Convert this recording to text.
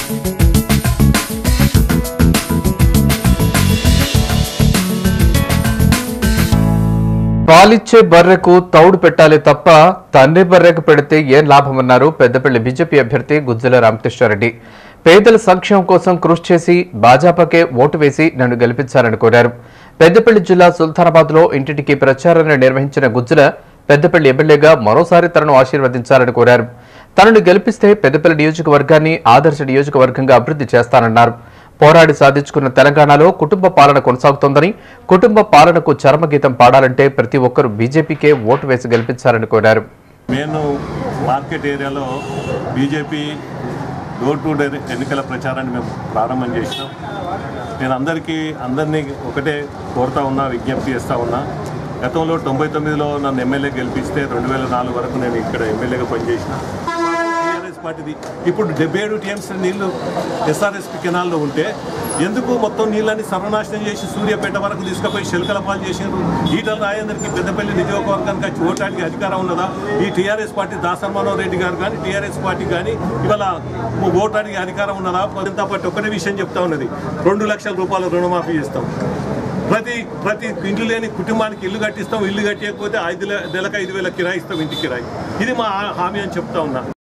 పాలిచ్చే బర్రెకు తౌడు పెట్టాలి తప్ప తండ్రి బర్రెకు పెడితే ఏం లాభమన్నారు పెద్దపల్లి బీజేపీ అభ్యర్థి గుజ్జల రామకృష్ణారెడ్డి పేదల సంక్షేమం కోసం కృషి చేసి భాజపాకే ఓటు వేసి నన్ను గెలిపించాలని కోరారు పెద్దపల్లి జిల్లా సుల్తానాబాద్ లో ఇంటింటికి ప్రచారాన్ని నిర్వహించిన గుజ్జల పెద్దపల్లి ఎమ్మెల్యేగా మరోసారి తనను ఆశీర్వదించాలని కోరారు తనను గెలిపిస్తే పెద్దపల్లి నియోజకవర్గాన్ని ఆదర్శ నియోజకవర్గంగా అభివృద్ధి చేస్తానన్నారు పోరాడి సాధించుకున్న తెలంగాణలో కుటుంబ పాలన కొనసాగుతోందని కుటుంబ పాలనకు చరమగీతం పాడాలంటే ప్రతి ఒక్కరూ బీజేపీకే ఓటు వేసి గెలిపించాలని కోరారు నేను మార్కెట్ ఏరియాలో బీజేపీ డోర్ టు డోర్ ఎన్నికల ప్రచారాన్ని మేము ప్రారంభం చేసినాం నేను అందరికీ అందరినీ ఒకటే కోరుతా ఉన్నా విజ్ఞప్తి చేస్తూ ఉన్నా గతంలో తొంభై తొమ్మిదిలో నన్ను ఎమ్మెల్యే గెలిపిస్తే రెండు వేల నాలుగు వరకు నేను ఇక్కడ ఎమ్మెల్యేగా పనిచేసిన టీఆర్ఎస్ పార్టీది ఇప్పుడు డెబ్బై ఏడు టీఎంసీ నీళ్లు ఎస్ఆర్ఎస్పి కెనాల్లో ఉంటే ఎందుకు మొత్తం నీళ్ళని సర్వనాశనం చేసి సూర్యాపేట వరకు తీసుకుపోయి శిల్కల పాలు చేసిండ్రు ఈటల రాజేందర్కి పెద్దపల్లి నియోజకవర్గానికి వచ్చి ఓటానికి అధికారం ఉన్నదా ఈ టీఆర్ఎస్ పార్టీ దాసర్మానవ్ రెడ్డి గారు కానీ టీఆర్ఎస్ పార్టీ కానీ ఇవాళ ఓటానికి అధికారం ఉన్నదా జనతా పార్టీ ఒకటే విషయం చెప్తా ఉన్నది రెండు లక్షల రూపాయల రుణమాఫీ చేస్తాం ప్రతి ప్రతి ఇంటి లేని కుటుంబానికి ఇల్లు కట్టిస్తాం ఇల్లు కట్టకపోతే ఐదు నెలకు ఐదు వేల కిరాయి ఇస్తాం ఇంటి కిరాయి ఇది మా హామీ అని చెప్తా ఉన్నా